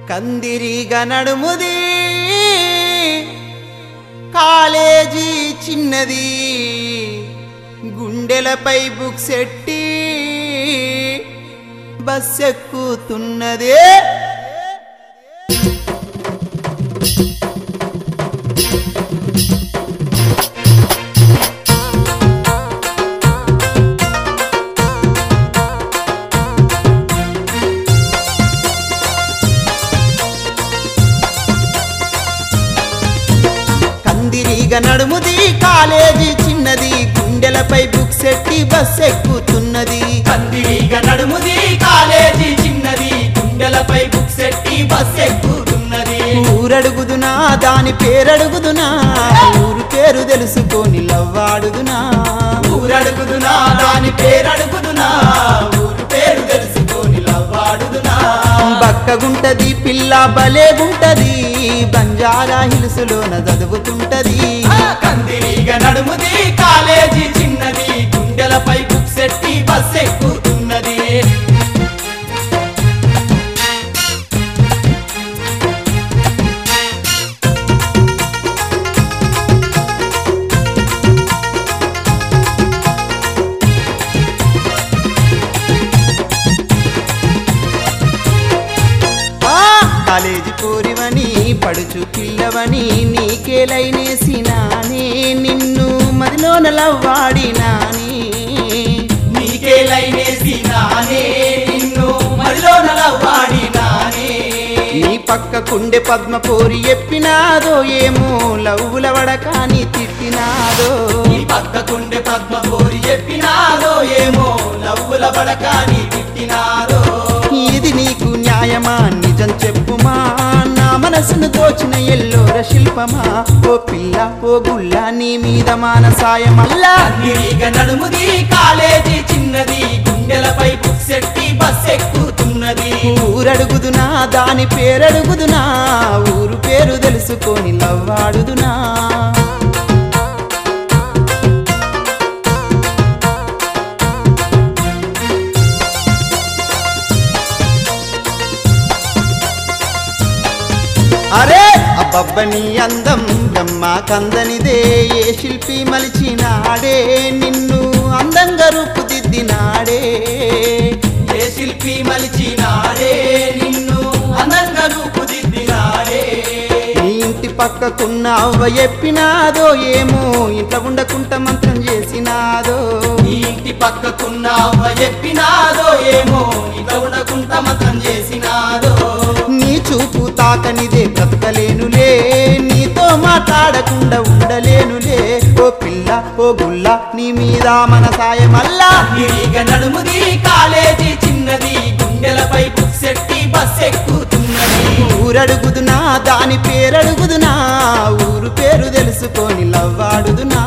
కందిరిగా నడుముది కాలేజీ చిన్నది గుండెలపై బుక్స్ ఎట్టి బస్ ఎక్కుతున్నదే కందిరిగా నడుముది కాలేజీ చిన్నది గుండెలపై బుక్స్ ఎట్టి బస్ ఎక్కుతున్నది కందిరీగ నడుముది కాలేజీ చిన్నది గుండెలపై బుక్స్ ఎట్టి బస్ ఎక్కుతున్నది ఊరడుగుదునా దాని పేరడుగుదునా ఊరు పేరు తెలుసుకొని లవ్వాడుదునా ఊరడుగుదునా దాని పేరడుగుదునా ఊరు పేరు తెలుసుకొని లవ్వాడుదునా బక్కగుంటది పిల్ల భలేగుంటది బంజారా హిల్స్లోన చదువుతుంటది కందిరీగ నడుముది కాలేజీ చిన్నది గుండెలపై బుక్స్ ఎట్టి బస్ ఎక్కుతున్నది ఆ, కాలేజీ పోరివని పడుచు పిల్లవని నీకేలైనేసినానే నిన్ను మదిలోన లవ్వాడినానే నీకే లైనేసి నానే నిన్ను మరిలో నలవాడినానే నీ పక్క కుండె పద్మ పోరి ఎప్పినాదో ఏమో లవ్వుల వడకాని తిట్టినాదో నీ పక్కకుండే పద్మ పోరి చెప్పినాదో ఏమో నవ్వుల బడకాని తిట్టినాదో ఇది నీకు న్యాయమా నిజం చెప్పుమా నా మనసును దోచిన ఎల్లోర శిల్పమా ఓ పిల్ల ఓ గుల్ల నీ మీద మానసాయమల్లా కందిరీగ నడుముది కాలేజీ చిన్నది గుండెలపై బుక్స్ ఎట్టి బస్ ఎక్కుతున్నది ఊరడుగుదునా దాని పేరడుగుదునా ఊరు పేరు తెలుసుకొని లవ్వాడుదునా అరే అబ్బబ్బని అందం బ్రహ్మ కందనిదే ఏ శిల్పి మలిచినాడే నిన్ను అందంగా రూపుదిద్దినాడే ఏ శిల్పి మలిచినాడే నిన్ను అందంగా రూపుదిద్దినాడే నీ ఇంటి పక్కకున్న అవ్వ చెప్పినాదో ఏమో ఇంట్లో ఉండకుంట మంత్రం చేసినాదో నీ ఇంటి పక్కకున్న అవ్వ చెప్పినాదో ఏమో ఇట్లా ఉండకుండా మతం చేసినాదో నీ చూపు తాకనిదే బ్రతకలేనులే నీతో మాట్లాడకుండా ఉండలేనులే ఓ పిల్ల ఓ గుల్ల నీ మీద మన సాయమల్లా కందిరీగ నడుముది కాలేజీ చిన్నది గుండెలపై బుక్స్ ఎట్టి బస్ ఎక్కుతున్నది ఊరడుగుదునా దాని పేరడుగుదునా ఊరు పేరు తెలుసుకొని లవ్వాడుదునా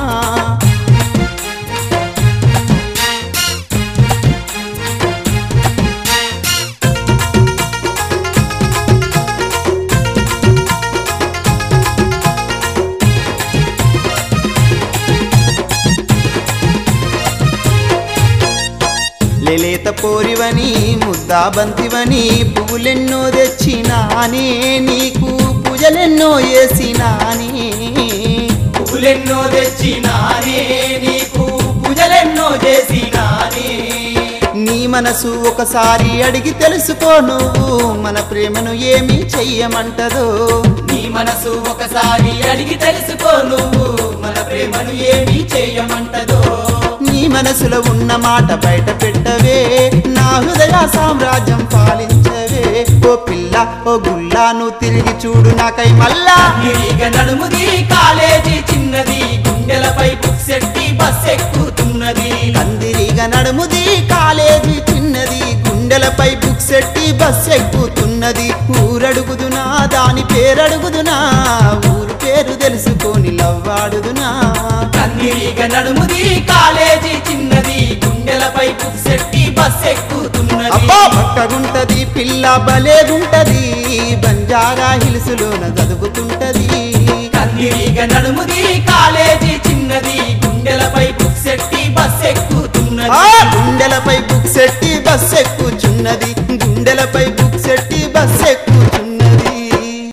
లేలేత పోరివని ముద్దా బంతివని పువ్వులెన్నో తెచ్చినానే నీకు పూజలెన్నో వేసినానే పువ్వులెన్నో తెచ్చినానే నీకు పూజలెన్నో చేసినానే నీ మనసు ఒకసారి అడిగి తెలుసుకో నువ్వు మన ప్రేమను ఏమి చెయ్యమంటదో నీ మనసు ఒకసారి అడిగి తెలుసుకో నువ్వు మన ప్రేమను ఏమి చేయమంటదో నీ మనసులో ఉన్న మాట బయట పెట్టవే నా హృదయ సామ్రాజ్యం పాలించవే ఓ పిల్ల ఓ గుల్లా నువ్వు తిరిగి చూడు నాకై మళ్ళా తిరిగ నడుముది కాలేజీ చిన్నది గుండెలపై బుక్స్ ఎట్టి బస్ ఎక్కుతున్నది కందిరిగా నడుముది కాలేజీ చిన్నది గుండెలపై బుక్స్ ఎట్టి బస్ ఎక్కుతున్నది ఊరడుగుదునా దాని పేరడుగుదునా ఊరు పేరు తెలుసుకొని లవ్వాడుదునా కందిరీగ నడుముది కాలేజీ చిన్నది గుండెలపై బుక్స్ ఎట్టి బస్ ఎక్కుతున్నది అబ్బా పక్కగుంటది పిల్ల భలేగుంటది బంజారా హిల్స్ లోన చదువుతుంటది కందిరీగ నడుముది కాలేజీ చిన్నది గుండెలపై బుక్స్ ఎట్టి బస్ ఎక్కుతున్నది ఆ గుండెలపై బుక్స్ ఎట్టి బస్ ఎక్కుచున్నది గుండెలపై బుక్స్